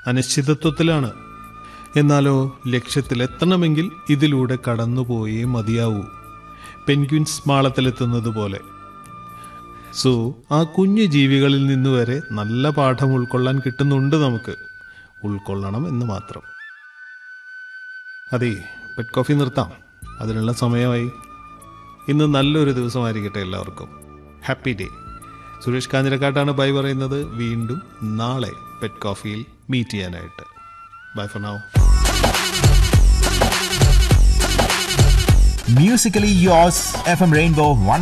അനിശ്ചിതത്വത്തിലാണ് എന്നാലോ ലക്ഷ്യത്തിലെത്തണമെങ്കിൽ ഇതിലൂടെ കടന്നുപോയേ മതിയാവൂ പെൻഗ്വിൻസ് മാളത്തിലെത്തുന്നത് പോലെ സോ ആ കുഞ്ഞു ജീവികളിൽ നിന്ന് വരെ നല്ല പാഠം ഉൾക്കൊള്ളാൻ കിട്ടുന്നുണ്ട് നമുക്ക് ഉൾക്കൊള്ളണം എന്ന് മാത്രം അതെ പെറ്റ് കോഫി നിർത്താം അതിനുള്ള സമയമായി ഇന്ന് നല്ലൊരു ദിവസമായിരിക്കട്ടെ എല്ലാവർക്കും ഹാപ്പി ഡേ സുരേഷ് കാഞ്ഞിരക്കാട്ടാണ് ബൈ പറയുന്നത് വീണ്ടും നാളെ പെറ്റ് കോഫിയിൽ മീറ്റ് ചെയ്യാനായിട്ട് bye for now Musically yours, FM Rainbow 1